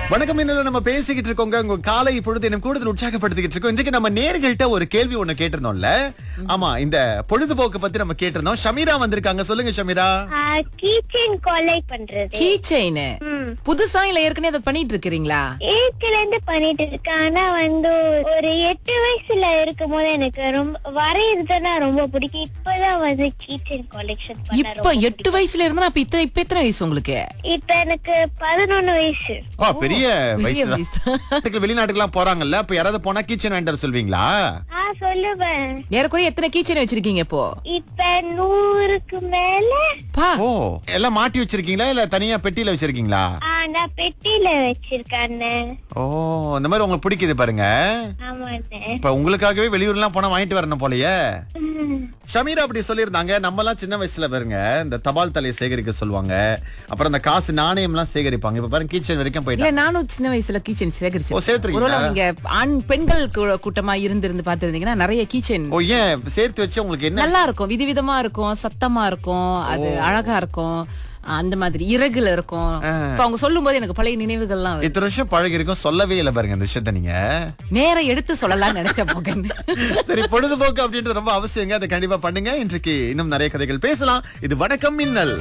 வணக்கம் இன்னல நம்ம பேசிக்கிட்டு இருக்கோங்க உங்க காலை பொழுது இன்னும் கூடுதல் உற்சாகப்படுத்திக்கிட்டு இருக்கோம் இன்றைக்கு நம்ம நேர்கள்ட்ட ஒரு கேள்வி ஒண்ணு கேட்டிருந்தோம்ல ஆமா இந்த பொழுதுபோக்கு பத்தி நம்ம கேட்டிருந்தோம் ஷமீரா வந்திருக்காங்க சொல்லுங்க ஷமீரா கீச்சைன் கொலை பண்றது கீ செயின் ம். புதுசா இல்ல ஏற்கனவே அதை பண்ணிட்டு இருக்கிறீங்களா ஏத்துல இருந்து பண்ணிட்டு இருக்கேன் ஆனா வந்து ஒரு எட்டு வயசுல இருக்கும் போது எனக்கு ரொம்ப வரையறதுன்னா ரொம்ப பிடிக்கும் இப்பதான் வந்து கீச்சைன் கொலெக்ஷன் பண்ண இப்ப ரொம்ப எட்டு வயசுல இருந்தா அப்ப இத்தனை இப்ப எத்தனை வயசு உங்களுக்கு இப்ப எனக்கு பதினொன்னு வயசு ஆ பெரிய பெரிய வயசு வயசு. வெளிநாட்டுக்கு வெளிநாட்டுக்கு போறாங்கல்ல அப்ப யாராவது போனா கிச்சன் வாங்கிட்டு சொல்வீங்களா ஆ சொல்லுவேன் ஏறக்குறைய எத்தனை கீ செயின் வச்சிருக்கீங்க இப்போ இப்ப நூறுக்கு மேல பா ஓ எல்லாம் மாட்டி வச்சிருக்கீங்களா இல்ல தனியா பெட்டியில வச்சிருக்கீங்களா ஆ, நான் பெட்டியில வச்சிருக்கேன் அண்ணன். ஓ இந்த மாதிரி உங்களுக்கு பிடிக்குது பாருங்க ஆமாண்ணே இப்ப உங்களுக்காகவே வெளியூர்லாம் போனா வாங்கிட்டு வரணும் போலயே ம். ஷமீரா அப்படி சொல்லியிருந்தாங்க நம்ம எல்லாம் சின்ன வயசுல பாருங்க இந்த தபால் தலையை சேகரிக்க சொல்லுவாங்க அப்புறம் இந்த காசு நாணயம் எல்லாம் சேகரிப்பாங்க இப்ப பாருங்க கிச்சன் வரைக்கும் இல்ல போயிட்டாங்க நானும் சின்ன வயசுல கீச்சன் ஓ, சேகரிச்சேன் சேர்த்திருக்கீங்களா? ஒருவேளை நீங்க ஆண் பெண்கள் கூ- கூட்டமா இருந்து இருந்து பாத்துருந்தீங்கன்னா நிறைய கீச்சன் ஓ ஏன் சேர்த்து வச்சு உங்களுக்கு என்ன நல்லா இருக்கும் விதவிதமா இருக்கும் சத்தமா இருக்கும் அது அழகா இருக்கும் அந்த மாதிரி இறகுல இருக்கும் இப்ப அவங்க சொல்லும் போது எனக்கு பழைய நினைவுகள்லாம் வருது. இத்தனை வருஷம் பழகி இருக்கும் சொல்லவே இல்லை பாருங்க இந்த விஷயத்த நீங்க நேரம் எடுத்து சொல்லலாம் நினைச்ச போகன் சரி பொழுதுபோக்கு அப்படின்றது ரொம்ப அவசியங்க அதை கண்டிப்பா பண்ணுங்க இன்றைக்கு இன்னும் நிறைய கதைகள் பேசலாம் இது வணக்கம் மின்னல்